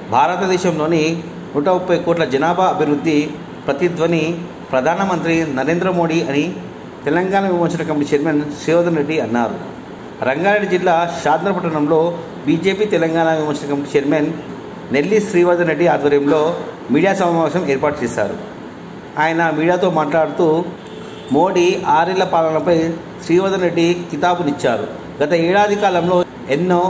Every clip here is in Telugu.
భారతదేశంలోని నూట ముప్పై కోట్ల జనాభా అభివృద్ధి ప్రతిధ్వని ప్రధానమంత్రి నరేంద్ర మోడీ అని తెలంగాణ విమోచన కమిటీ చైర్మన్ శ్రీవర్ధన్ రెడ్డి అన్నారు రంగారెడ్డి జిల్లా షాద్నపట్టణంలో బీజేపీ తెలంగాణ విమోచన కమిటీ చైర్మన్ నెల్లి శ్రీవర్ధన్ రెడ్డి ఆధ్వర్యంలో మీడియా సమావేశం ఏర్పాటు చేశారు ఆయన మీడియాతో మాట్లాడుతూ మోడీ ఆరేళ్ల పాలనపై శ్రీవర్ధన్ రెడ్డి కితాబునిచ్చారు గత ఏడాది కాలంలో ఎన్నో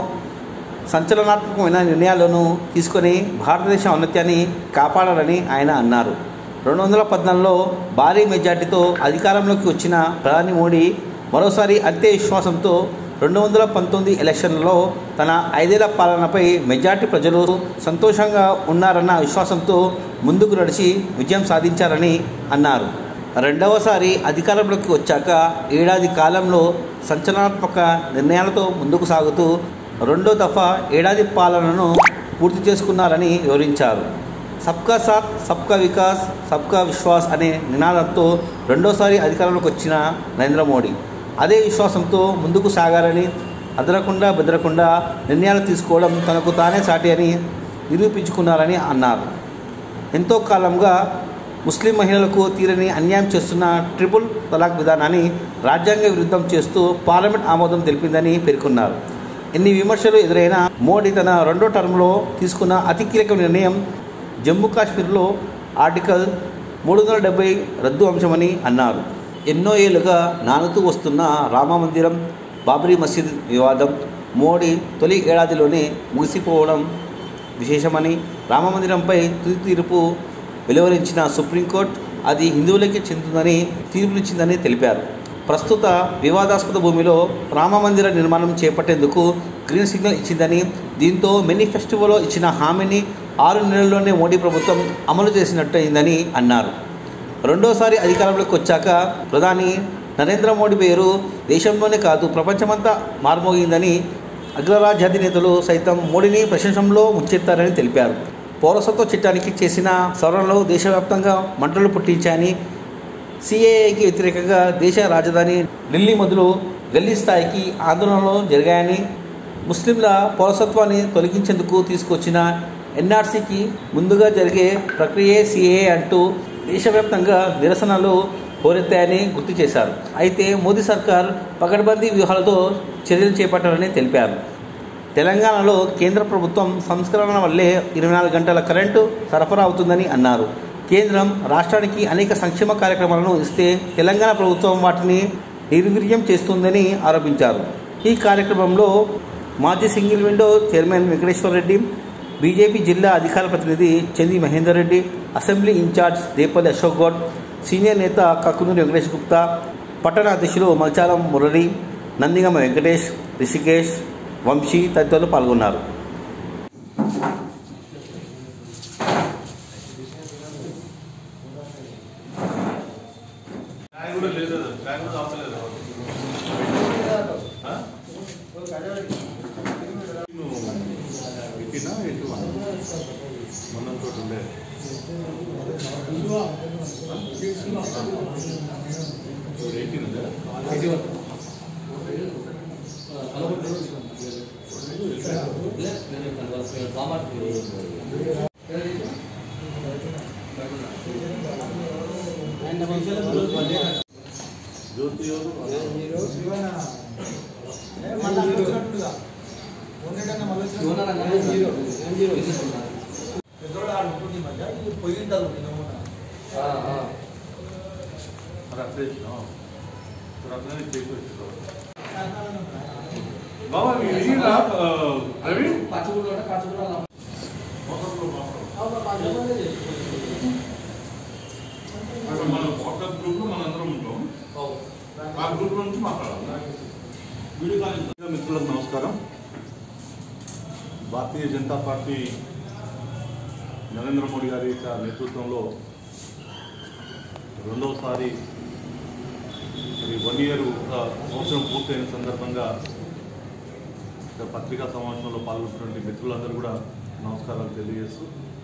సంచలనాత్మకమైన నిర్ణయాలను తీసుకొని భారతదేశ ఔన్నత్యాన్ని కాపాడాలని ఆయన అన్నారు రెండు వందల పద్నాలుగులో భారీ మెజార్టీతో అధికారంలోకి వచ్చిన ప్రధాని మోడీ మరోసారి అంతే విశ్వాసంతో రెండు వందల పంతొమ్మిది ఎలక్షన్లలో తన ఐదేళ్ల పాలనపై మెజార్టీ ప్రజలు సంతోషంగా ఉన్నారన్న విశ్వాసంతో ముందుకు నడిచి విజయం సాధించారని అన్నారు రెండవసారి అధికారంలోకి వచ్చాక ఏడాది కాలంలో సంచలనాత్మక నిర్ణయాలతో ముందుకు సాగుతూ రెండో దఫా ఏడాది పాలనను పూర్తి చేసుకున్నారని వివరించారు సబ్కా సాత్ సబ్కా వికాస్ సబ్కా విశ్వాస్ అనే నినాదంతో రెండోసారి అధికారంలోకి వచ్చిన నరేంద్ర మోడీ అదే విశ్వాసంతో ముందుకు సాగారని అదరకుండా బెదరకుండా నిర్ణయాలు తీసుకోవడం తనకు తానే సాటి అని నిరూపించుకున్నారని అన్నారు ఎంతో కాలంగా ముస్లిం మహిళలకు తీరని అన్యాయం చేస్తున్న ట్రిపుల్ తలాక్ విధానాన్ని రాజ్యాంగ విరుద్ధం చేస్తూ పార్లమెంట్ ఆమోదం తెలిపిందని పేర్కొన్నారు ఎన్ని విమర్శలు ఎదురైనా మోడీ తన రెండో టర్మ్లో తీసుకున్న అతి కీలక నిర్ణయం జమ్మూ కాశ్మీర్లో ఆర్టికల్ మూడు వందల డెబ్బై రద్దు అంశమని అన్నారు ఎన్నో ఏళ్లుగా నానుతూ వస్తున్న రామ మందిరం బాబరీ మసీద్ వివాదం మోడీ తొలి ఏడాదిలోనే ముగిసిపోవడం విశేషమని రామమందిరంపై తుది తీర్పు వెలువరించిన సుప్రీంకోర్టు అది హిందువులకే చెందుతుందని తీర్పునిచ్చిందని తెలిపారు ప్రస్తుత వివాదాస్పద భూమిలో రామమందిర నిర్మాణం చేపట్టేందుకు గ్రీన్ సిగ్నల్ ఇచ్చిందని దీంతో మేనిఫెస్టోలో ఇచ్చిన హామీని ఆరు నెలల్లోనే మోడీ ప్రభుత్వం అమలు చేసినట్టయిందని అన్నారు రెండోసారి అధికారంలోకి వచ్చాక ప్రధాని నరేంద్ర మోడీ పేరు దేశంలోనే కాదు ప్రపంచమంతా మారుమోగిందని అగ్రరాజ్యాధినేతలు సైతం మోడీని ప్రశంసంలో ముంచెత్తారని తెలిపారు పౌరసత్వ చట్టానికి చేసిన సవరణలు దేశవ్యాప్తంగా మంటలు పుట్టించాయని సిఏఏకి వ్యతిరేకంగా దేశ రాజధాని ఢిల్లీ మొదలు గల్లీ స్థాయికి ఆందోళనలు జరిగాయని ముస్లింల పౌరసత్వాన్ని తొలగించేందుకు తీసుకొచ్చిన ఎన్ఆర్సీకి ముందుగా జరిగే ప్రక్రియే సిఏఏ అంటూ దేశవ్యాప్తంగా నిరసనలు హోరెత్తాయని గుర్తు చేశారు అయితే మోదీ సర్కార్ పకడ్బందీ వ్యూహాలతో చర్యలు చేపట్టాలని తెలిపారు తెలంగాణలో కేంద్ర ప్రభుత్వం సంస్కరణ వల్లే ఇరవై నాలుగు గంటల కరెంటు సరఫరా అవుతుందని అన్నారు కేంద్రం రాష్ట్రానికి అనేక సంక్షేమ కార్యక్రమాలను ఇస్తే తెలంగాణ ప్రభుత్వం వాటిని నిర్వీర్యం చేస్తుందని ఆరోపించారు ఈ కార్యక్రమంలో మాజీ single window chairman Venkateshwara Reddy BJP జిల్లా అధికార ప్రతినిధి Chandi Mahender Reddy assembly incharge Depalli Ashok Goud senior నేత కక్కునూరి వెంకటేష్ గుప్తా పట్టణ అధ్యక్షులు మల్చారం మురళి నందిగమ వెంకటేష్ రిషికేష్ వంశీ తదితరులు పాల్గొన్నారు బ్యాగ్ కూడా లేదు బ్యాగ్ కూడా అవసరం లేదు ఆ? నువ్వు ఎక్కినా ఎటు మొన్నంతో ఉండే ఇప్పుడు ఎక్కిందా జ్యోతి ఎవరు? మరి అట్లే ఇచ్చినావు ఇప్పుడు అట్లనే చేసి వచ్చేసావు బాబా ఇది రా, ఆ, రవి అక్కడ మన వాట్సాప్ గ్రూప్ లో మన అందరం ఉంటాం ఆ గ్రూప్ నుంచి మాట్లాడాలి వీడియో కాల్ మిత్రులకు నమస్కారం భారతీయ జనతా పార్టీ నరేంద్ర మోడీ గారి యొక్క నేతృత్వంలో రెండవసారి మరి వన్ ఇయర్ ఒక సంవత్సరం పూర్తయిన సందర్భంగా ఇక్కడ పత్రికా సమావేశంలో పాల్గొన్నటువంటి మిత్రులందరూ కూడా నమస్కారాలు తెలియజేస్తూ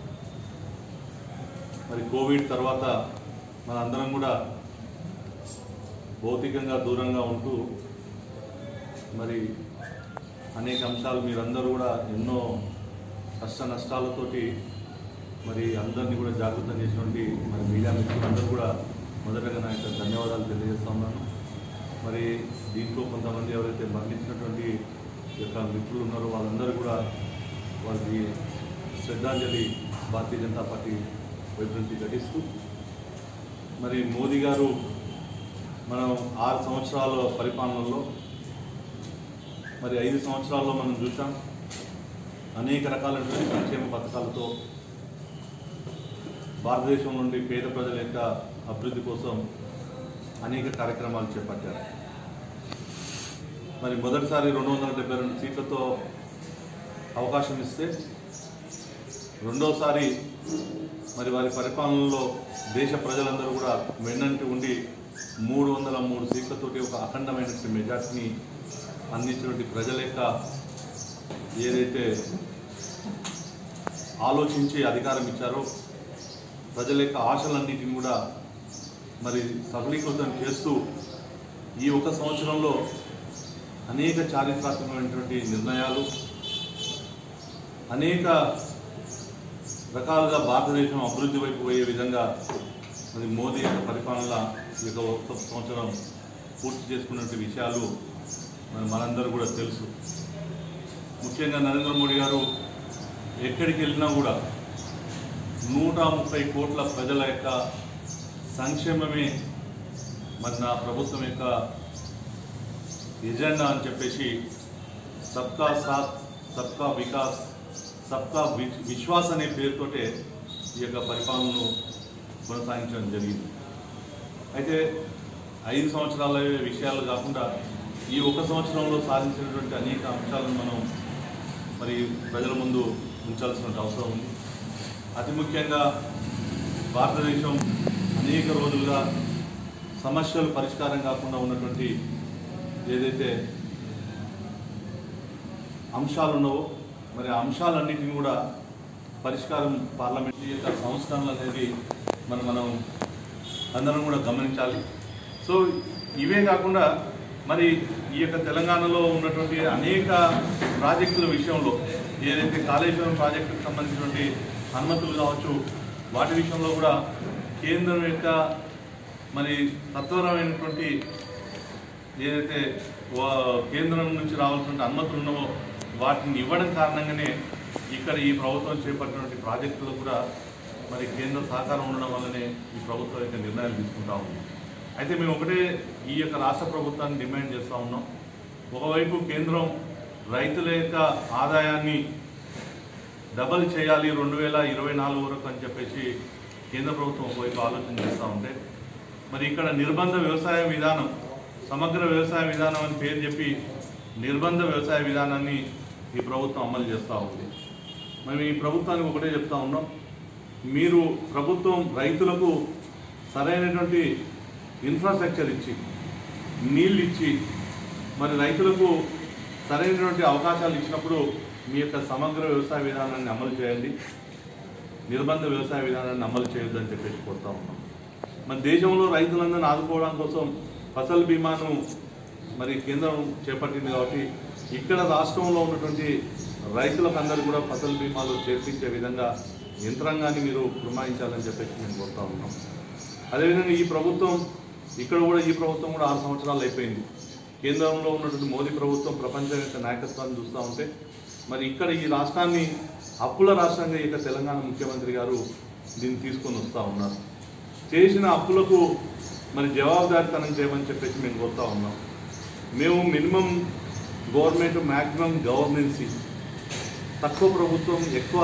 మరి కోవిడ్ తర్వాత మనందరం కూడా భౌతికంగా దూరంగా ఉంటూ మరి అనేక అంశాలు మీరందరూ కూడా ఎన్నో కష్ట నష్టాలతోటి మరి అందరినీ కూడా జాగృతం చేసినటువంటి మరి మీడియా మిత్రులందరూ కూడా మొదటగా నా యొక్క ధన్యవాదాలు తెలియజేస్తా ఉన్నాను మరి దీంట్లో కొంతమంది ఎవరైతే మరణించినటువంటి యొక్క మిత్రులు ఉన్నారో వాళ్ళందరూ కూడా వారికి శ్రద్ధాంజలి భారతీయ జనతా పార్టీ వైపు నుంచి ఘటిస్తూ మరి మోదీ గారు మనం ఆరు సంవత్సరాల పరిపాలనలో మరి ఐదు సంవత్సరాల్లో మనం చూసాం అనేక రకాలైనటువంటి సంక్షేమ పథకాలతో భారతదేశం నుండి పేద ప్రజల యొక్క అభివృద్ధి కోసం అనేక కార్యక్రమాలు చేపట్టారు మరి మొదటిసారి రెండు వందల డెబ్బై రెండు సీట్లతో అవకాశం ఇస్తే రెండోసారి మరి వారి పరిపాలనలో దేశ ప్రజలందరూ కూడా వెన్నంటి ఉండి మూడు వందల మూడు సీట్లతోటి ఒక అఖండమైనటువంటి మెజార్టీని అందించినటువంటి ప్రజల యొక్క ఏదైతే ఆలోచించి అధికారం ఇచ్చారో ప్రజల యొక్క ఆశలన్నిటిని కూడా మరి సఫలీకృతం చేస్తూ ఈ ఒక సంవత్సరంలో అనేక చారిత్రాత్మకమైనటువంటి నిర్ణయాలు అనేక రకాలుగా భారతదేశం అభివృద్ధి వైపు పోయే విధంగా మరి మోదీ యొక్క పరిపాలన ఈ యొక్క ఒక్క సంవత్సరం పూర్తి చేసుకున్నటువంటి విషయాలు మరి మనందరూ కూడా తెలుసు ముఖ్యంగా నరేంద్ర మోడీ గారు ఎక్కడికి వెళ్ళినా కూడా నూట ముప్పై కోట్ల ప్రజల యొక్క సంక్షేమమే మరి నా ప్రభుత్వం యొక్క ఎజెండా అని చెప్పేసి సబ్కా సాత్ సబ్కా వికాస్ సబ్కా వి- విశ్వాస్ అనే పేరుతోటే ఈ యొక్క పరిపాలనను కొనసాగించడం జరిగింది అయితే ఐదు సంవత్సరాల విషయాలు కాకుండా ఈ ఒక సంవత్సరంలో సాధించినటువంటి అనేక అంశాలను మనం మరి ప్రజల ముందు ఉంచాల్సిన అవసరం ఉంది అతి ముఖ్యంగా భారతదేశం అనేక రోజులుగా సమస్యలు పరిష్కారం కాకుండా ఉన్నటువంటి ఏదైతే అంశాలు ఉన్నావో మరి ఆ అంశాలన్నింటినీ కూడా పరిష్కారం పార్లమెంట్ యొక్క సంస్కరణలు అనేది మనం మనం అందరం కూడా గమనించాలి సో ఇవే కాకుండా మరి ఈ యొక్క తెలంగాణలో ఉన్నటువంటి అనేక ప్రాజెక్టుల విషయంలో ఏదైతే కాళేశ్వరం ప్రాజెక్టుకు సంబంధించినటువంటి అనుమతులు కావచ్చు వాటి విషయంలో కూడా కేంద్రం యొక్క మరి తత్వరమైనటువంటి ఏదైతే వా- కేంద్రం నుంచి రావాల్సిన అనుమతులు ఉన్నావో వాటిని ఇవ్వడం కారణంగానే ఇక్కడ ఈ ప్రభుత్వం చేపట్టినటువంటి ప్రాజెక్టులు కూడా మరి కేంద్ర సహకారం ఉండడం వల్లనే ఈ ప్రభుత్వం యొక్క నిర్ణయాలు తీసుకుంటా ఉంది అయితే మేము ఒకటే ఈ యొక్క రాష్ట్ర ప్రభుత్వాన్ని డిమాండ్ చేస్తూ ఉన్నాం ఒకవైపు కేంద్రం రైతుల యొక్క ఆదాయాన్ని డబల్ చేయాలి రెండు వేల ఇరవై నాలుగు వరకు అని చెప్పేసి కేంద్ర ప్రభుత్వం ఒకవైపు ఆలోచన చేస్తూ ఉంటే మరి ఇక్కడ నిర్బంధ వ్యవసాయ విధానం సమగ్ర వ్యవసాయ విధానం అని పేరు చెప్పి నిర్బంధ వ్యవసాయ విధానాన్ని ఈ ప్రభుత్వం అమలు చేస్తూ ఉంది మేము ఈ ప్రభుత్వానికి ఒకటే చెప్తా ఉన్నాం మీరు ప్రభుత్వం రైతులకు సరైనటువంటి ఇన్ఫ్రాస్ట్రక్చర్ ఇచ్చి నీళ్ళు ఇచ్చి మరి రైతులకు సరైనటువంటి అవకాశాలు ఇచ్చినప్పుడు మీ యొక్క సమగ్ర వ్యవసాయ విధానాన్ని అమలు చేయండి నిర్బంధ వ్యవసాయ విధానాన్ని అమలు చేయొద్దని చెప్పేసి కోరుతా ఉన్నాం మన దేశంలో రైతులందరినీ ఆదుకోవడం కోసం ఫసల్ బీమాను మరి కేంద్రం చేపట్టింది కాబట్టి ఇక్కడ రాష్ట్రంలో ఉన్నటువంటి రైతులకు అందరూ కూడా ఫసల్ బీమాలు చేర్పించే విధంగా యంత్రాంగాన్ని మీరు పురమాయించాలని చెప్పేసి మేము కోరుతా ఉన్నాం అదేవిధంగా ఈ ప్రభుత్వం ఇక్కడ కూడా ఈ ప్రభుత్వం కూడా ఆరు సంవత్సరాలు అయిపోయింది కేంద్రంలో ఉన్నటువంటి మోదీ ప్రభుత్వం ప్రపంచం యొక్క నాయకత్వాన్ని చూస్తూ ఉంటే మరి ఇక్కడ ఈ రాష్ట్రాన్ని అప్పుల రాష్ట్రంగా ఇక తెలంగాణ ముఖ్యమంత్రి గారు దీన్ని తీసుకొని వస్తూ ఉన్నారు చేసిన అప్పులకు మరి జవాబుదారితనం చేయమని చెప్పేసి మేము కోరుతా ఉన్నాం మేము మినిమం గవర్నమెంట్ మ్యాక్సిమం గవర్నెన్సీ తక్కువ ప్రభుత్వం ఎక్కువ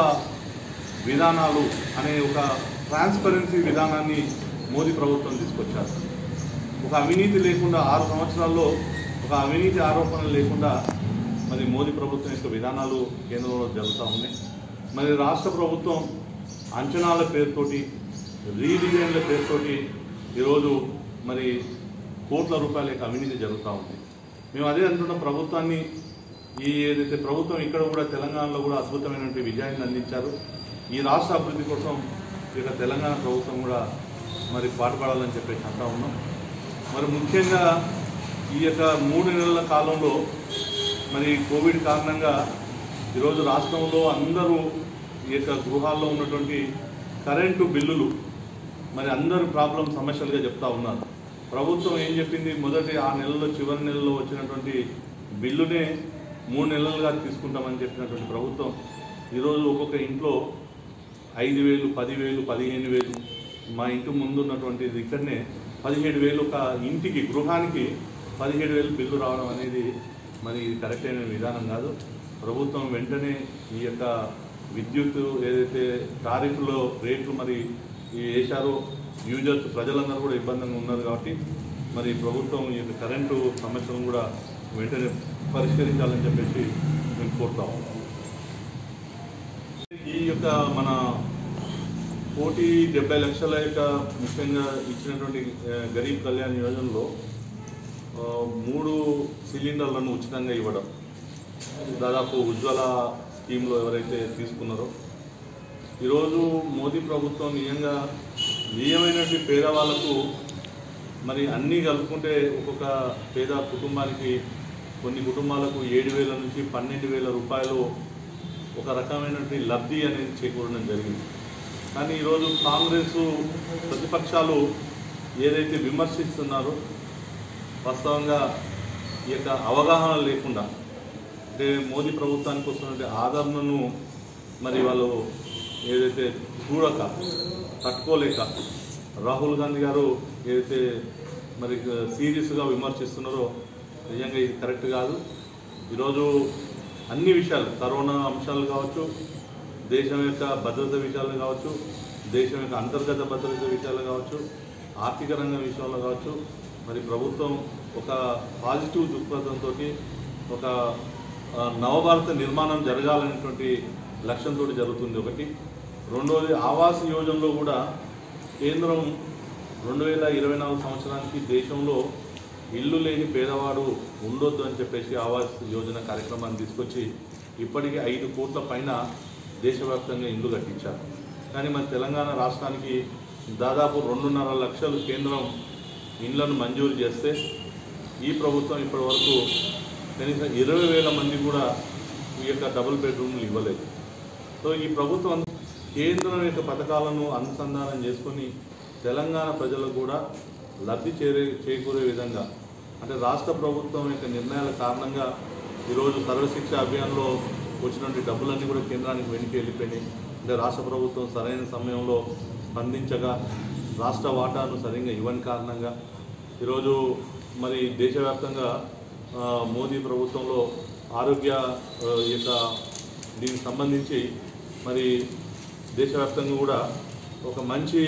విధానాలు అనే ఒక ట్రాన్స్పరెన్సీ విధానాన్ని మోదీ ప్రభుత్వం తీసుకొచ్చారు ఒక అవినీతి లేకుండా ఆరు సంవత్సరాల్లో ఒక అవినీతి ఆరోపణలు లేకుండా మరి మోదీ ప్రభుత్వం యొక్క విధానాలు కేంద్రంలో జరుగుతూ ఉన్నాయి మరి రాష్ట్ర ప్రభుత్వం అంచనాల పేరుతోటి రీడిజైన్ల పేరుతోటి ఈరోజు మరి కోట్ల రూపాయల యొక్క అవినీతి జరుగుతూ ఉంది మేము అదే అంటున్న ప్రభుత్వాన్ని ఈ ఏదైతే ప్రభుత్వం ఇక్కడ కూడా తెలంగాణలో కూడా అద్భుతమైనటువంటి విజయాన్ని అందించారు ఈ రాష్ట్ర అభివృద్ధి కోసం ఈ యొక్క తెలంగాణ ప్రభుత్వం కూడా మరి పాటుపడాలని చెప్పేసి అంటా ఉన్నాం మరి ముఖ్యంగా ఈ యొక్క మూడు నెలల కాలంలో మరి కోవిడ్ కారణంగా ఈరోజు రాష్ట్రంలో అందరూ ఈ యొక్క గృహాల్లో ఉన్నటువంటి కరెంటు బిల్లులు మరి అందరూ ప్రాబ్లం సమస్యలుగా చెప్తా ఉన్నారు ప్రభుత్వం ఏం చెప్పింది మొదటి ఆ నెలలో చివరి నెలలో వచ్చినటువంటి బిల్లునే మూడు నెలలుగా తీసుకుంటామని చెప్పినటువంటి ప్రభుత్వం ఈరోజు ఒక్కొక్క ఇంట్లో ఐదు వేలు పదివేలు పదిహేను వేలు మా ఇంటి ముందు ఉన్నటువంటి ఇక్కడనే పదిహేడు వేలు ఒక ఇంటికి గృహానికి పదిహేడు వేలు బిల్లు రావడం అనేది మరి ఇది కరెక్ట్ అయిన విధానం కాదు ప్రభుత్వం వెంటనే ఈ యొక్క విద్యుత్ ఏదైతే టారిఫ్లో రేట్లు మరి ఈ వేశారో యూజర్స్ ప్రజలందరూ కూడా ఇబ్బందిగా ఉన్నారు కాబట్టి మరి ప్రభుత్వం ఈ యొక్క కరెంటు సమస్యలను కూడా వెంటనే పరిష్కరించాలని చెప్పేసి మేము కోరుతా ఉన్నాం ఈ యొక్క మన కోటి డెబ్బై లక్షల యొక్క ముఖ్యంగా ఇచ్చినటువంటి ఆ, గరీబ్ కళ్యాణ్ యోజనలో ఆ, మూడు సిలిండర్లను ఉచితంగా ఇవ్వడం దాదాపు ఉజ్వల స్కీమ్లో ఎవరైతే తీసుకున్నారో ఈరోజు మోదీ ప్రభుత్వం నిజంగా నిజమైనటువంటి పేదవాళ్ళకు మరి అన్నీ కలుపుకుంటే ఒక్కొక్క పేద కుటుంబానికి కొన్ని కుటుంబాలకు ఏడు వేల నుంచి పన్నెండు వేల రూపాయలు ఒక రకమైనటువంటి లబ్ధి అనేది చేకూరడం జరిగింది కానీ ఈరోజు కాంగ్రెస్ ప్రతిపక్షాలు ఏదైతే విమర్శిస్తున్నారో వాస్తవంగా ఈ యొక్క అవగాహన లేకుండా అంటే మోదీ ప్రభుత్వానికి వస్తున్నటువంటి ఆదరణను మరి వాళ్ళు ఏదైతే చూడక తట్టుకోలేక రాహుల్ గాంధీ గారు ఏదైతే మరి సీరియస్గా విమర్శిస్తున్నారో నిజంగా ఇది కరెక్ట్ కాదు ఈరోజు అన్ని విషయాలు కరోనా అంశాలు కావచ్చు దేశం యొక్క భద్రత విషయాలు కావచ్చు దేశం యొక్క అంతర్గత భద్రత విషయాలు కావచ్చు ఆర్థిక రంగం విషయంలో కావచ్చు మరి ప్రభుత్వం ఒక పాజిటివ్ దృక్పథంతో ఒక ఆ, నవభారత నిర్మాణం జరగాలనేటువంటి లక్ష్యంతో జరుగుతుంది ఒకటి రెండవది ఆవాస్ యోజనలో కూడా కేంద్రం రెండు వేల ఇరవై నాలుగు సంవత్సరానికి దేశంలో ఇల్లు లేని పేదవాడు ఉండొద్దు అని చెప్పేసి ఆవాస్ యోజన కార్యక్రమాన్ని తీసుకొచ్చి ఇప్పటికీ ఐదు కోట్ల పైన దేశవ్యాప్తంగా ఇల్లు కట్టించారు కానీ మన తెలంగాణ రాష్ట్రానికి దాదాపు రెండున్నర లక్షలు కేంద్రం ఇండ్లను మంజూరు చేస్తే ఈ ప్రభుత్వం ఇప్పటి వరకు కనీసం ఇరవై వేల మంది కూడా ఈ యొక్క డబుల్ బెడ్రూమ్లు ఇవ్వలేదు సో ఈ ప్రభుత్వం కేంద్రం యొక్క పథకాలను అనుసంధానం చేసుకొని తెలంగాణ ప్రజలకు కూడా లబ్ధి చేరే చేకూరే విధంగా అంటే రాష్ట్ర ప్రభుత్వం యొక్క నిర్ణయాల కారణంగా ఈరోజు సర్వశిక్ష అభియాన్లో వచ్చినటువంటి డబ్బులన్నీ కూడా కేంద్రానికి వెనక్కి వెళ్ళిపోయినాయి అంటే రాష్ట్ర ప్రభుత్వం సరైన సమయంలో స్పందించగా రాష్ట్ర వాటాను సరిగ్గా ఇవ్వని కారణంగా ఈరోజు మరి దేశవ్యాప్తంగా ఆ, మోదీ ప్రభుత్వంలో ఆరోగ్య ఆ, యొక్క దీనికి సంబంధించి మరి దేశవ్యాప్తంగా కూడా ఒక మంచి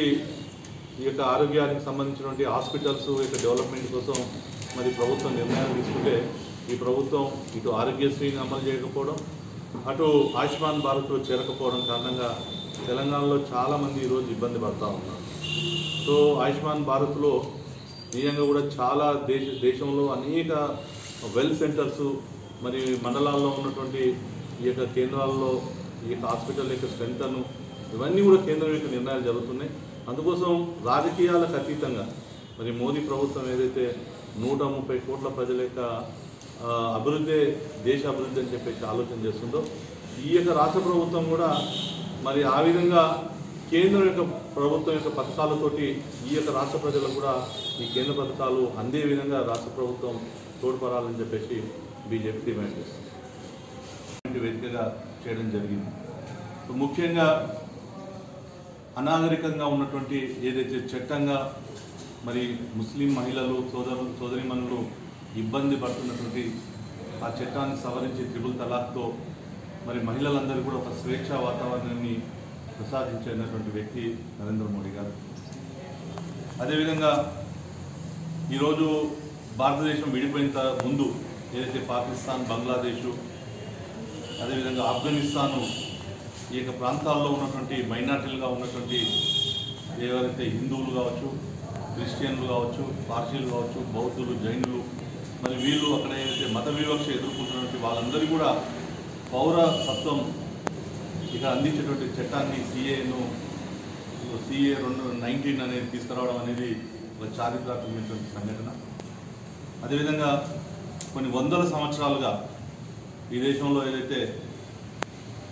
ఈ యొక్క ఆరోగ్యానికి సంబంధించినటువంటి హాస్పిటల్స్ యొక్క డెవలప్మెంట్ కోసం మరి ప్రభుత్వం నిర్ణయాలు తీసుకుంటే ఈ ప్రభుత్వం ఇటు ఆరోగ్యశ్రీని అమలు చేయకపోవడం అటు ఆయుష్మాన్ భారత్లో చేరకపోవడం కారణంగా తెలంగాణలో చాలామంది ఈరోజు ఇబ్బంది పడుతూ ఉన్నారు సో ఆయుష్మాన్ భారత్లో నిజంగా కూడా చాలా దేశ దేశంలో అనేక వెల్ సెంటర్స్ మరి మండలాల్లో ఉన్నటువంటి ఈ యొక్క కేంద్రాల్లో ఈ యొక్క హాస్పిటల్ యొక్క స్ట్రెంగ్త్ను ఇవన్నీ కూడా కేంద్రం యొక్క నిర్ణయాలు జరుగుతున్నాయి అందుకోసం రాజకీయాలకు అతీతంగా మరి మోదీ ప్రభుత్వం ఏదైతే నూట ముప్పై కోట్ల ప్రజల యొక్క ఆ, అభివృద్ధి దేశ అభివృద్ధి అని చెప్పేసి ఆలోచన చేస్తుందో ఈ యొక్క రాష్ట్ర ప్రభుత్వం కూడా మరి ఆ విధంగా కేంద్రం యొక్క ప్రభుత్వం యొక్క పథకాలతోటి ఈ యొక్క రాష్ట్ర ప్రజలకు కూడా ఈ కేంద్ర పథకాలు అందే విధంగా రాష్ట్ర ప్రభుత్వం తోడ్పడాలని చెప్పేసి బీజేపీ డిమాండ్ చేస్తుంది ఇటువంటి వేదికగా చేయడం జరిగింది సో ముఖ్యంగా అనాగరికంగా ఉన్నటువంటి ఏదైతే చట్టంగా మరి ముస్లిం మహిళలు సోదరు సోదరిమణులు ఇబ్బంది పడుతున్నటువంటి ఆ చట్టాన్ని సవరించి త్రిబుల్ తలాక్తో మరి మహిళలందరూ కూడా ఒక స్వేచ్ఛ వాతావరణాన్ని ప్రసాదించినటువంటి వ్యక్తి నరేంద్ర మోడీ గారు అదేవిధంగా ఈరోజు భారతదేశం విడిపోయిన త- ముందు ఏదైతే పాకిస్తాన్ బంగ్లాదేశు అదేవిధంగా ఆఫ్ఘనిస్తాను ఈ యొక్క ప్రాంతాల్లో ఉన్నటువంటి మైనార్టీలుగా ఉన్నటువంటి ఎవరైతే హిందువులు కావచ్చు క్రిస్టియన్లు కావచ్చు పార్సీలు కావచ్చు బౌద్ధులు జైనులు మరి వీళ్ళు అక్కడ ఏదైతే మత వివక్ష ఎదుర్కొంటున్నటువంటి వాళ్ళందరూ కూడా పౌరసత్వం ఇక్కడ అందించేటువంటి చట్టాన్ని సిఏను సిఏ రెండు నైన్టీన్ అనేది తీసుకురావడం అనేది ఒక చారిత్రాత్మకమైనటువంటి సంఘటన అదేవిధంగా కొన్ని వందల సంవత్సరాలుగా ఈ దేశంలో ఏదైతే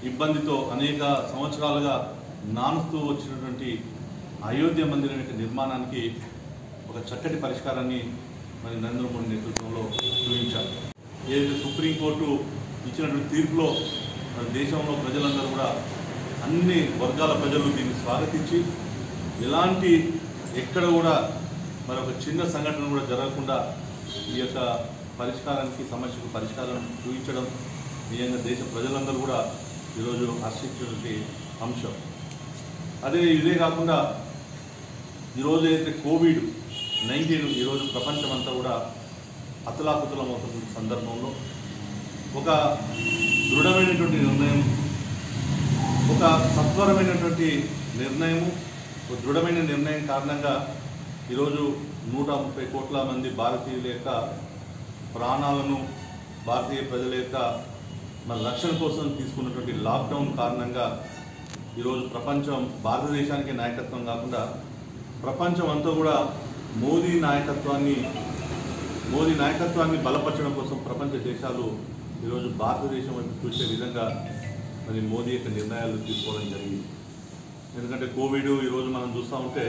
ఇబ్బందితో అనేక సంవత్సరాలుగా నానుస్తూ వచ్చినటువంటి అయోధ్య మందిరం యొక్క నిర్మాణానికి ఒక చక్కటి పరిష్కారాన్ని మరి నరేంద్ర మోడీ నేతృత్వంలో చూపించారు ఏదైతే సుప్రీంకోర్టు ఇచ్చినటువంటి తీర్పులో మన దేశంలో ప్రజలందరూ కూడా అన్ని వర్గాల ప్రజలు దీన్ని స్వాగతించి ఎలాంటి ఎక్కడ కూడా మరి ఒక చిన్న సంఘటన కూడా జరగకుండా ఈ యొక్క పరిష్కారానికి సమస్యకు పరిష్కారం చూపించడం నిజంగా దేశ ప్రజలందరూ కూడా ఈరోజు హర్షించినటువంటి అంశం అదే ఇదే కాకుండా ఈరోజు అయితే కోవిడ్ నైన్టీన్ ఈరోజు ప్రపంచమంతా కూడా అతలాకుతలం అవుతున్న సందర్భంలో ఒక దృఢమైనటువంటి నిర్ణయం ఒక సత్వరమైనటువంటి నిర్ణయము ఒక దృఢమైన నిర్ణయం కారణంగా ఈరోజు నూట ముప్పై కోట్ల మంది భారతీయుల యొక్క ప్రాణాలను భారతీయ ప్రజల యొక్క మన రక్షణ కోసం తీసుకున్నటువంటి లాక్డౌన్ కారణంగా ఈరోజు ప్రపంచం భారతదేశానికి నాయకత్వం కాకుండా ప్రపంచం అంతా కూడా మోదీ నాయకత్వాన్ని మోదీ నాయకత్వాన్ని బలపరచడం కోసం ప్రపంచ దేశాలు ఈరోజు భారతదేశం వైపు చూసే విధంగా మరి మోదీ యొక్క నిర్ణయాలు తీసుకోవడం జరిగింది ఎందుకంటే కోవిడ్ ఈరోజు మనం చూస్తూ ఉంటే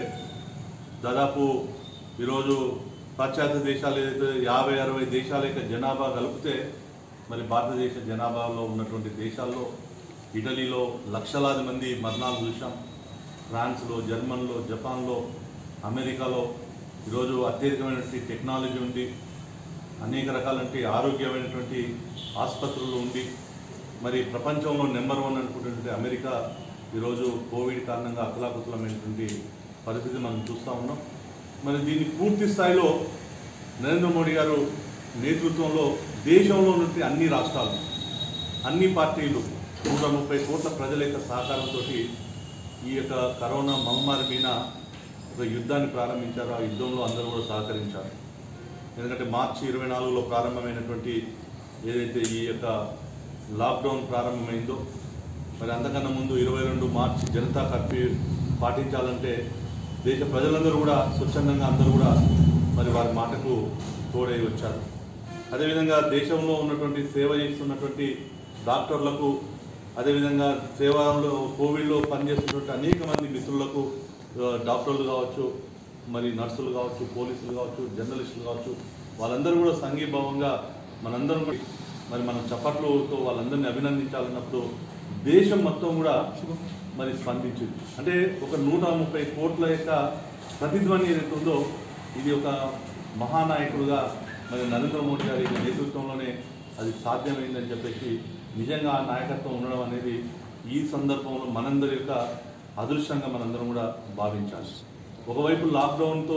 దాదాపు ఈరోజు పాశ్చాత్య దేశాలు ఏదైతే యాభై అరవై దేశాల యొక్క జనాభా కలిపితే మరి భారతదేశ జనాభాలో ఉన్నటువంటి దేశాల్లో ఇటలీలో లక్షలాది మంది మరణాలు చూసాం ఫ్రాన్స్లో జర్మన్లో జపాన్లో అమెరికాలో ఈరోజు అత్యధికమైనటువంటి టెక్నాలజీ ఉంది అనేక రకాలంటి ఆరోగ్యమైనటువంటి ఆసుపత్రులు ఉంది మరి ప్రపంచంలో నెంబర్ వన్ అనుకున్నటువంటి అమెరికా ఈరోజు కోవిడ్ కారణంగా అతలాకుతలమైనటువంటి పరిస్థితి మనం చూస్తూ ఉన్నాం మరి దీన్ని పూర్తి స్థాయిలో నరేంద్ర మోడీ గారు నేతృత్వంలో దేశంలో ఉన్నటువంటి అన్ని రాష్ట్రాలు అన్ని పార్టీలు నూట ముప్పై కోట్ల ప్రజల యొక్క సహకారంతో ఈ యొక్క కరోనా మహమ్మారి మీద ఒక యుద్ధాన్ని ప్రారంభించారు ఆ యుద్ధంలో అందరూ కూడా సహకరించారు ఎందుకంటే మార్చి ఇరవై నాలుగులో ప్రారంభమైనటువంటి ఏదైతే ఈ యొక్క లాక్డౌన్ ప్రారంభమైందో మరి అంతకన్నా ముందు ఇరవై రెండు మార్చి జనతా కర్ఫ్యూ పాటించాలంటే దేశ ప్రజలందరూ కూడా స్వచ్ఛందంగా అందరూ కూడా మరి వారి మాటకు తోడై వచ్చారు అదేవిధంగా దేశంలో ఉన్నటువంటి సేవ చేస్తున్నటువంటి డాక్టర్లకు అదేవిధంగా సేవలో కోవిడ్లో పనిచేస్తున్నటువంటి అనేక మంది మిత్రులకు ఆ, డాక్టర్లు కావచ్చు మరి నర్సులు కావచ్చు పోలీసులు కావచ్చు జర్నలిస్టులు కావచ్చు వాళ్ళందరూ కూడా సంఘీభావంగా మనందరం కూడా మరి మనం చప్పట్లతో వాళ్ళందరినీ అభినందించాలన్నప్పుడు దేశం మొత్తం కూడా మరి స్పందించింది అంటే ఒక నూట ముప్పై కోట్ల యొక్క ప్రతిధ్వని ఏదైతే ఉందో ఇది ఒక మహానాయకుడుగా మరి నరేంద్ర మోడీ గారి నేతృత్వంలోనే అది సాధ్యమైందని చెప్పేసి నిజంగా ఆ నాయకత్వం ఉండడం అనేది ఈ సందర్భంలో మనందరి యొక్క అదృష్టంగా మనందరం కూడా భావించాలి ఒకవైపు లాక్డౌన్తో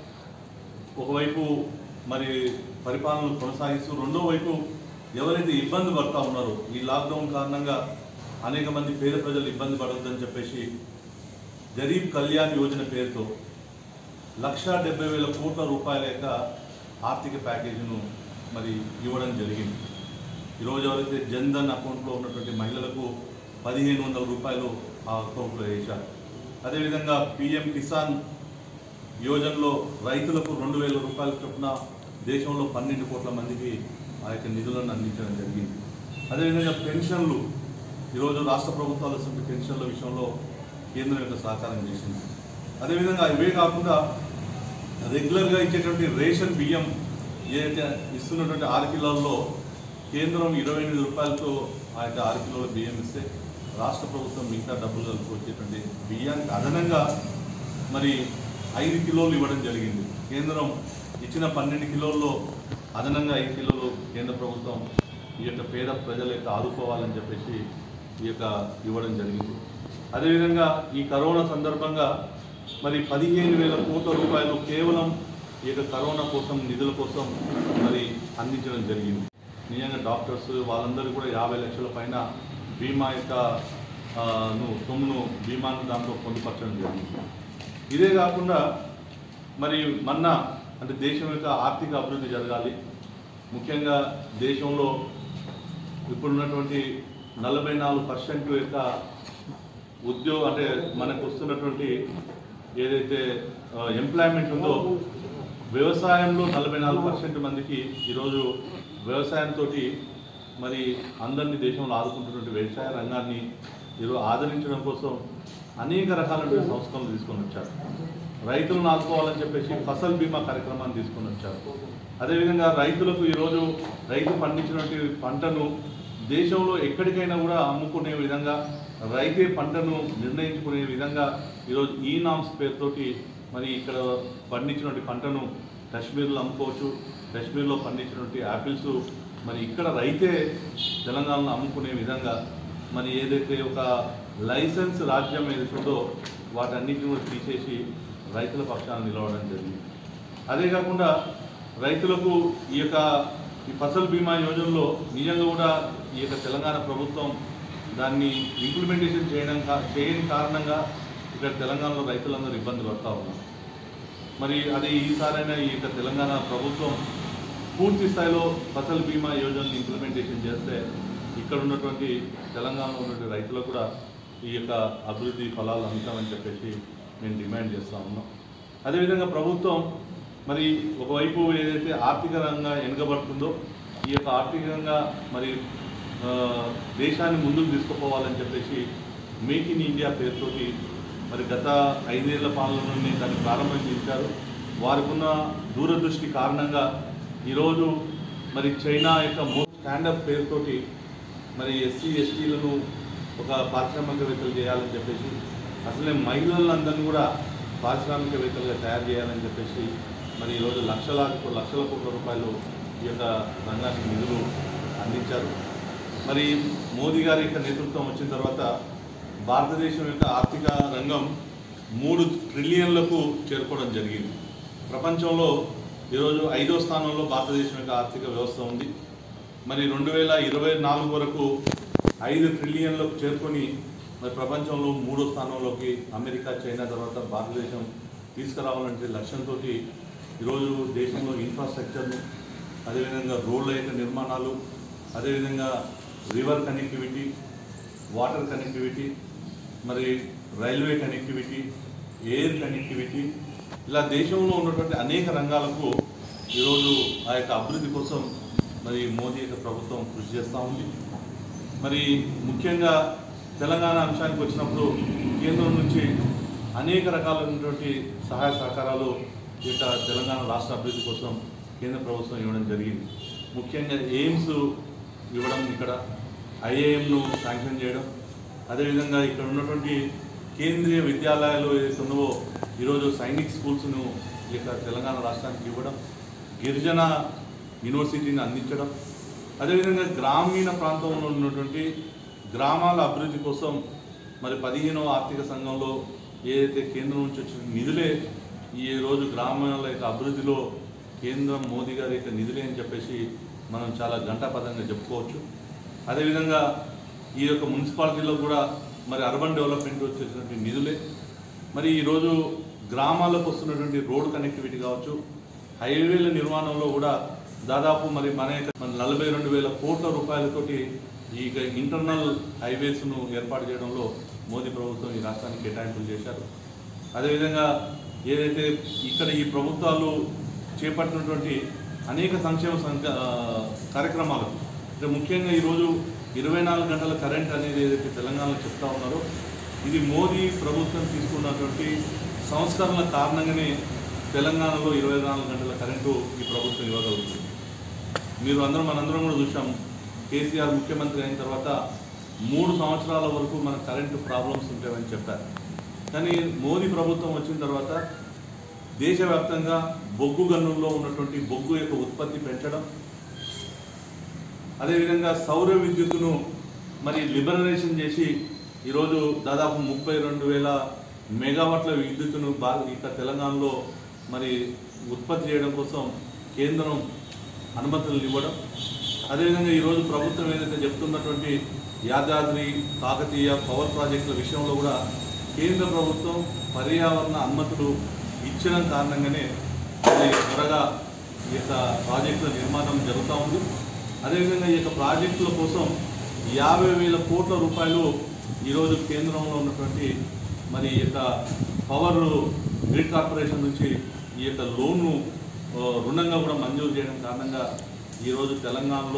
ఒకవైపు మరి పరిపాలన కొనసాగిస్తూ రెండో వైపు ఎవరైతే ఇబ్బంది పడతా ఉన్నారో ఈ లాక్డౌన్ కారణంగా అనేక మంది పేద ప్రజలు ఇబ్బంది పడొద్దని చెప్పేసి గరీబ్ కళ్యాణ్ యోజన పేరుతో లక్ష డెబ్బై వేల కోట్ల రూపాయల యొక్క ఆర్థిక ప్యాకేజీను మరి ఇవ్వడం జరిగింది ఈరోజు ఎవరైతే జన్ధన్ అకౌంట్లో ఉన్నటువంటి మహిళలకు పదిహేను వందల రూపాయలు ఆ అకౌంట్లో వేశారు అదేవిధంగా పిఎం కిసాన్ యోజనలో రైతులకు రెండు వేల రూపాయల చొప్పున దేశంలో పన్నెండు కోట్ల మందికి ఆ యొక్క నిధులను అందించడం జరిగింది అదేవిధంగా పెన్షన్లు ఈరోజు రాష్ట్ర ప్రభుత్వాలు ఇస్తున్న పెన్షన్ల విషయంలో కేంద్రం యొక్క సహకారం చేసింది అదేవిధంగా ఇవే కాకుండా రెగ్యులర్గా ఇచ్చేటువంటి రేషన్ బియ్యం ఏదైతే ఇస్తున్నటువంటి ఆరు కిలోల్లో కేంద్రం ఇరవై ఎనిమిది రూపాయలతో ఆ యొక్క ఆరు కిలోల బియ్యం ఇస్తే రాష్ట్ర ప్రభుత్వం మిగతా డబ్బులు కలిపి వచ్చేటువంటి బియ్యానికి అదనంగా మరి ఐదు కిలోలు ఇవ్వడం జరిగింది కేంద్రం ఇచ్చిన పన్నెండు కిలోల్లో అదనంగా ఐదు కిలోలు కేంద్ర ప్రభుత్వం ఈ యొక్క పేద ప్రజల యొక్క ఆదుకోవాలని చెప్పేసి ఈ యొక్క ఇవ్వడం జరిగింది అదేవిధంగా ఈ కరోనా సందర్భంగా మరి పదిహేను వేల కోట్ల రూపాయలు కేవలం ఈ యొక్క కరోనా కోసం నిధుల కోసం మరి అందించడం జరిగింది నిజంగా డాక్టర్స్ వాళ్ళందరూ కూడా యాభై లక్షల పైన బీమా యొక్క ఆ, ను సొమ్మును బీమాను దాంట్లో పొందుపరచడం జరిగింది ఇదే కాకుండా మరి మొన్న అంటే దేశం యొక్క ఆర్థిక అభివృద్ధి జరగాలి ముఖ్యంగా దేశంలో ఇప్పుడున్నటువంటి నలభై నాలుగు పర్సెంట్ యొక్క ఉద్యోగ అంటే మనకు వస్తున్నటువంటి ఏదైతే ఎంప్లాయ్మెంట్ ఉందో వ్యవసాయంలో నలభై నాలుగు పర్సెంట్ మందికి ఈరోజు వ్యవసాయంతో మరి అందరినీ దేశంలో ఆదుకుంటున్నటువంటి వ్యవసాయ రంగాన్ని ఈరోజు ఆదరించడం కోసం అనేక రకాలైన సంస్కరణలు తీసుకొని వచ్చారు రైతులను ఆదుకోవాలని చెప్పేసి ఫసల్ బీమా కార్యక్రమాన్ని తీసుకొని వచ్చారు అదేవిధంగా రైతులకు ఈరోజు రైతు పండించినటువంటి పంటను దేశంలో ఎక్కడికైనా కూడా అమ్ముకునే విధంగా రైతే పంటను నిర్ణయించుకునే విధంగా ఈరోజు ఈ నామ్స్ పేరుతోటి మరి ఇక్కడ పండించినటువంటి పంటను కాశ్మీర్లో అమ్ముకోవచ్చు కాశ్మీర్లో పండించినటువంటి యాపిల్స్ మరి ఇక్కడ రైతే తెలంగాణలో అమ్ముకునే విధంగా మరి ఏదైతే ఒక లైసెన్స్ రాజ్యం ఏదైతే ఉందో వాటన్నిటిని కూడా తీసేసి రైతుల పక్షాన నిలవడం జరిగింది అదే కాకుండా రైతులకు ఈ యొక్క ఈ ఫసల్ బీమా యోజనలో నిజంగా కూడా ఈ యొక్క తెలంగాణ ప్రభుత్వం దాన్ని ఇంప్లిమెంటేషన్ చేయడం కా- చేయని కారణంగా ఇక్కడ తెలంగాణలో రైతులందరూ ఇబ్బంది పడతా ఉన్నారు మరి అది ఈసారైనా ఈ యొక్క తెలంగాణ ప్రభుత్వం పూర్తి స్థాయిలో ఫసల్ బీమా యోజనని ఇంప్లిమెంటేషన్ చేస్తే ఇక్కడ ఉన్నటువంటి తెలంగాణలో ఉన్నటువంటి రైతులకు కూడా ఈ యొక్క అభివృద్ధి ఫలాలు అందుతామని చెప్పేసి మేము డిమాండ్ చేస్తూ ఉన్నాం అదేవిధంగా ప్రభుత్వం మరి ఒకవైపు ఏదైతే ఆర్థికంగా వెనుకబడుతుందో ఈ యొక్క ఆర్థికంగా మరి ఆ, దేశాన్ని ముందుకు తీసుకుపోవాలని చెప్పేసి మేక్ ఇన్ ఇండియా పేరుతోటి మరి గత ఐదేళ్ల పాలనలోనే దాన్ని ప్రారంభించారు వారికి ఉన్న దూరదృష్టి కారణంగా ఈరోజు మరి చైనా యొక్క మోస్ట్ స్టాండప్ పేరుతోటి మరి ఎస్సీ ఎస్టీలను ఒక పారిశ్రామికవేత్తలు చేయాలని చెప్పేసి అసలే మహిళలందరినీ కూడా పారిశ్రామికవేత్తలుగా తయారు చేయాలని చెప్పేసి మరి ఈరోజు లక్షలాది లక్షల కోట్ల రూపాయలు ఈ యొక్క రంగానికి నిధులు అందించారు మరి మోదీ గారి యొక్క నేతృత్వం వచ్చిన తర్వాత భారతదేశం యొక్క ఆర్థిక రంగం మూడు ట్రిలియన్లకు చేరుకోవడం జరిగింది ప్రపంచంలో ఈరోజు ఐదో స్థానంలో భారతదేశం యొక్క ఆర్థిక వ్యవస్థ ఉంది మరి రెండు వేల ఇరవై నాలుగు వరకు ఐదు ట్రిలియన్లకు చేరుకొని మరి ప్రపంచంలో మూడో స్థానంలోకి అమెరికా చైనా తర్వాత భారతదేశం తీసుకురావాలంటే లక్ష్యంతో ఈరోజు దేశంలో ఇన్ఫ్రాస్ట్రక్చర్ను అదేవిధంగా రోడ్ల యొక్క నిర్మాణాలు అదేవిధంగా రివర్ కనెక్టివిటీ వాటర్ కనెక్టివిటీ మరి రైల్వే కనెక్టివిటీ ఎయిర్ కనెక్టివిటీ ఇలా దేశంలో ఉన్నటువంటి అనేక రంగాలకు ఈరోజు ఆ యొక్క అభివృద్ధి కోసం మరి మోదీ యొక్క ప్రభుత్వం కృషి చేస్తూ ఉంది మరి ముఖ్యంగా తెలంగాణ అంశానికి వచ్చినప్పుడు కేంద్రం నుంచి అనేక రకాలైనటువంటి సహాయ సహకారాలు ఈ యొక్క తెలంగాణ రాష్ట్ర అభివృద్ధి కోసం కేంద్ర ప్రభుత్వం ఇవ్వడం జరిగింది ముఖ్యంగా ఎయిమ్స్ ఇవ్వడం ఇక్కడ ఐఏఎంను శాంక్షన్ చేయడం అదేవిధంగా ఇక్కడ ఉన్నటువంటి కేంద్రీయ విద్యాలయాలు ఏదైతే ఉన్నావో ఈరోజు సైనిక్ స్కూల్స్ను ఈ యొక్క తెలంగాణ రాష్ట్రానికి ఇవ్వడం గిరిజన యూనివర్సిటీని అందించడం అదేవిధంగా గ్రామీణ ప్రాంతంలో ఉన్నటువంటి గ్రామాల అభివృద్ధి కోసం మరి పదిహేనవ ఆర్థిక సంఘంలో ఏదైతే కేంద్రం నుంచి వచ్చిన నిధులే ఈ రోజు గ్రామాల యొక్క అభివృద్ధిలో కేంద్రం మోదీ గారి యొక్క నిధులే అని చెప్పేసి మనం చాలా గంటాపదంగా చెప్పుకోవచ్చు అదేవిధంగా ఈ యొక్క మున్సిపాలిటీలో కూడా మరి అర్బన్ డెవలప్మెంట్ వచ్చేసినటువంటి నిధులే మరి ఈరోజు గ్రామాలకు వస్తున్నటువంటి రోడ్ కనెక్టివిటీ కావచ్చు హైవేల నిర్మాణంలో కూడా దాదాపు మరి మన యొక్క మన నలభై రెండు వేల కోట్ల రూపాయలతోటి ఈ ఇంటర్నల్ హైవేస్ను ఏర్పాటు చేయడంలో మోదీ ప్రభుత్వం ఈ రాష్ట్రానికి కేటాయింపులు చేశారు అదేవిధంగా ఏదైతే ఇక్కడ ఈ ప్రభుత్వాలు చేపట్టినటువంటి అనేక సంక్షేమ సంఘ ఆ, కార్యక్రమాలు అంటే ముఖ్యంగా ఈరోజు ఇరవై నాలుగు గంటల కరెంట్ అనేది ఏదైతే తెలంగాణలో చెప్తా ఉన్నారో ఇది మోదీ ప్రభుత్వం తీసుకున్నటువంటి సంస్కరణల కారణంగానే తెలంగాణలో ఇరవై నాలుగు గంటల కరెంటు ఈ ప్రభుత్వం ఇవ్వగలుగుతుంది మీరు అందరం మనందరం కూడా చూసాం కేసీఆర్ ముఖ్యమంత్రి అయిన తర్వాత మూడు సంవత్సరాల వరకు మన కరెంటు ప్రాబ్లమ్స్ ఉంటాయని చెప్పారు కానీ మోదీ ప్రభుత్వం వచ్చిన తర్వాత దేశవ్యాప్తంగా బొగ్గు గనుల్లో ఉన్నటువంటి బొగ్గు యొక్క ఉత్పత్తి పెంచడం అదేవిధంగా సౌర విద్యుత్తును మరి లిబరలైజేషన్ చేసి ఈరోజు దాదాపు ముప్పై రెండు వేల మెగావాట్ల విద్యుత్తును బా ఇక తెలంగాణలో మరి ఉత్పత్తి చేయడం కోసం కేంద్రం అనుమతులు ఇవ్వడం అదేవిధంగా ఈరోజు ప్రభుత్వం ఏదైతే చెప్తున్నటువంటి యాదాద్రి కాకతీయ పవర్ ప్రాజెక్టుల విషయంలో కూడా కేంద్ర ప్రభుత్వం పర్యావరణ అనుమతులు ఇచ్చిన కారణంగానే మరి త్వరగా ఈ యొక్క ప్రాజెక్టుల నిర్మాణం జరుగుతూ ఉంది అదేవిధంగా ఈ యొక్క ప్రాజెక్టుల కోసం యాభై వేల కోట్ల రూపాయలు ఈరోజు కేంద్రంలో ఉన్నటువంటి మరి ఈ యొక్క పవర్ గ్రిడ్ కార్పొరేషన్ నుంచి ఈ యొక్క లోన్ను ఆ, రుణంగా కూడా మంజూరు చేయడం కారణంగా ఈరోజు తెలంగాణలో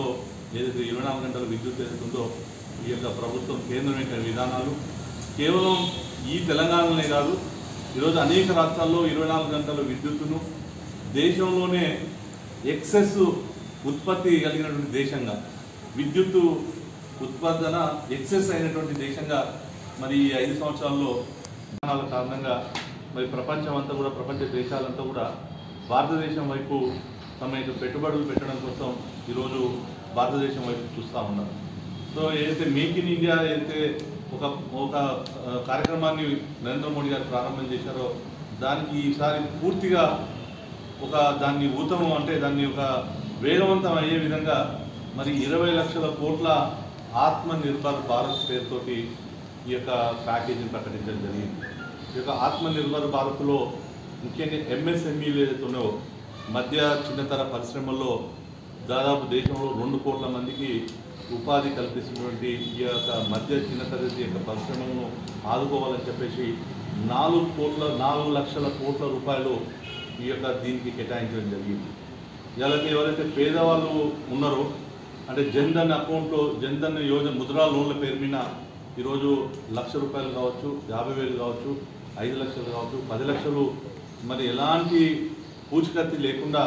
ఏదైతే ఇరవై నాలుగు గంటల విద్యుత్ ఏదైతుందో ఈ యొక్క ప్రభుత్వం కేంద్రం యొక్క విధానాలు కేవలం ఈ తెలంగాణలోనే కాదు ఈరోజు అనేక రాష్ట్రాల్లో ఇరవై నాలుగు గంటల విద్యుత్తును దేశంలోనే ఎక్సెస్ ఉత్పత్తి కలిగినటువంటి దేశంగా విద్యుత్తు ఉత్పాదన ఎక్సెస్ అయినటువంటి దేశంగా మరి ఈ ఐదు సంవత్సరాల్లో విధానాల కారణంగా మరి ప్రపంచం అంతా కూడా ప్రపంచ దేశాలంతా కూడా భారతదేశం వైపు తమ యొక్క పెట్టుబడులు పెట్టడం కోసం ఈరోజు భారతదేశం వైపు చూస్తూ ఉన్నారు సో ఏదైతే మేక్ ఇన్ ఇండియా ఏదైతే ఒక ఒక ఆ, కార్యక్రమాన్ని నరేంద్ర మోడీ గారు ప్రారంభం చేశారో దానికి ఈసారి పూర్తిగా ఒక దాన్ని ఊతము అంటే దాన్ని ఒక వేగవంతం అయ్యే విధంగా మరి ఇరవై లక్షల కోట్ల ఆత్మ నిర్భర్ భారత్ పేరుతోటి ఈ యొక్క ప్యాకేజీని ప్రకటించడం జరిగింది ఈ యొక్క ఆత్మ నిర్భర్ భారత్లో ముఖ్యంగా ఎంఎస్ఎంఈలు ఏదైతే ఉన్నాయో మధ్య చిన్నతర పరిశ్రమల్లో దాదాపు దేశంలో రెండు కోట్ల మందికి ఉపాధి కల్పిస్తున్నటువంటి ఈ యొక్క మధ్య చిన్న తరగతి యొక్క పరిశ్రమలను ఆదుకోవాలని చెప్పేసి నాలుగు కోట్ల నాలుగు లక్షల కోట్ల రూపాయలు ఈ యొక్క దీనికి కేటాయించడం జరిగింది ఇలాగ ఎవరైతే పేదవాళ్ళు ఉన్నారో అంటే జన్ధన్ అకౌంట్లో జన్ధన్ యోజన ముద్రా లోన్ల పేరు మీద ఈరోజు లక్ష రూపాయలు కావచ్చు యాభై వేలు కావచ్చు ఐదు లక్షలు కావచ్చు పది లక్షలు మరి ఎలాంటి పూచికత్తి లేకుండా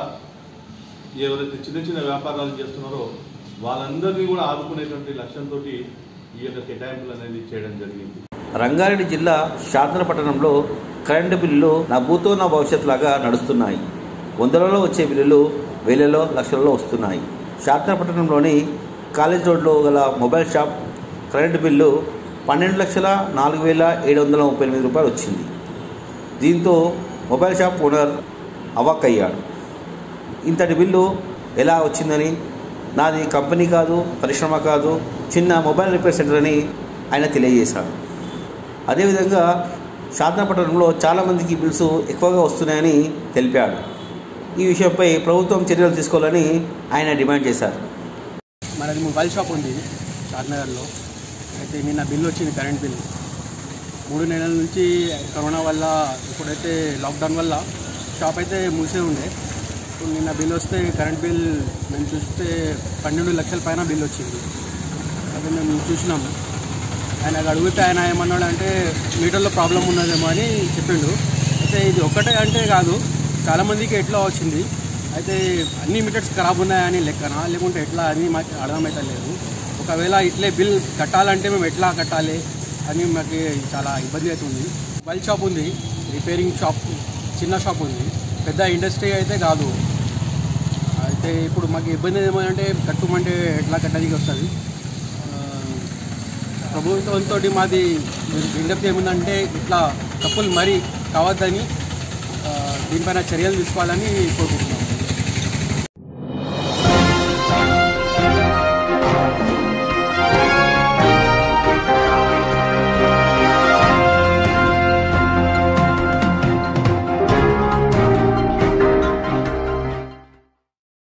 ఎవరైతే చిన్న చిన్న వ్యాపారాలు చేస్తున్నారో వాళ్ళందరినీ కూడా ఆదుకునేటువంటి లక్ష్యంతో ఈ యొక్క కేటాయింపులు అనేది చేయడం జరిగింది రంగారెడ్డి జిల్లా శాంతన పట్టణంలో కరెంటు బిల్లులు నా భూతో నా భవిష్యత్ లాగా నడుస్తున్నాయి వందలలో వచ్చే బిల్లులు వేలలో లక్షలలో వస్తున్నాయి శాంతన పట్టణంలోని కాలేజ్ రోడ్లో గల మొబైల్ షాప్ కరెంటు బిల్లు పన్నెండు లక్షల నాలుగు వేల ఏడు వందల ముప్పై ఎనిమిది రూపాయలు వచ్చింది దీంతో మొబైల్ షాప్ ఓనర్ అవాక్కయ్యాడు ఇంతటి బిల్లు ఎలా వచ్చిందని నాది కంపెనీ కాదు పరిశ్రమ కాదు చిన్న మొబైల్ రిపేర్ సెంటర్ అని ఆయన తెలియజేశాడు అదేవిధంగా శాంతపట్టణంలో చాలామందికి బిల్స్ ఎక్కువగా వస్తున్నాయని తెలిపాడు ఈ విషయంపై ప్రభుత్వం చర్యలు తీసుకోవాలని ఆయన డిమాండ్ చేశారు మనది మొబైల్ షాప్ ఉంది చార్నగర్లో అయితే నిన్న బిల్ వచ్చింది కరెంట్ బిల్ మూడు నెలల నుంచి కరోనా వల్ల ఇప్పుడైతే లాక్డౌన్ వల్ల షాప్ అయితే మూసే ఉండే ఇప్పుడు నిన్న బిల్ వస్తే కరెంట్ బిల్ మేము చూస్తే పన్నెండు లక్షల పైన బిల్ వచ్చింది అయితే మేము చూసినాం ఆయన అడిగితే ఆయన ఏమన్నాడు అంటే మీటర్లో ప్రాబ్లం ఉన్నదేమో అని చెప్పిండు అయితే ఇది ఒక్కటే అంటే కాదు చాలామందికి ఎట్లా వచ్చింది అయితే అన్ని మీటర్స్ ఖరాబ్ ఉన్నాయని లెక్కనా లేకుంటే ఎట్లా అని మాకు అర్థమైతే లేదు ఒకవేళ ఇట్లే బిల్ కట్టాలంటే మేము ఎట్లా కట్టాలి అని మాకు చాలా ఇబ్బంది అవుతుంది మొబైల్ షాప్ ఉంది రిపేరింగ్ షాప్ చిన్న షాప్ ఉంది పెద్ద ఇండస్ట్రీ అయితే కాదు అయితే ఇప్పుడు మాకు ఇబ్బంది ఏమంటే కట్టుమంటే ఎట్లా కట్టడానికి వస్తుంది ప్రభుత్వంతో మాది విజ్ఞప్తి ఏముందంటే ఇట్లా తప్పులు మరీ కావద్దని ఆ, దీనిపైన చర్యలు తీసుకోవాలని కోరుకుంటున్నాం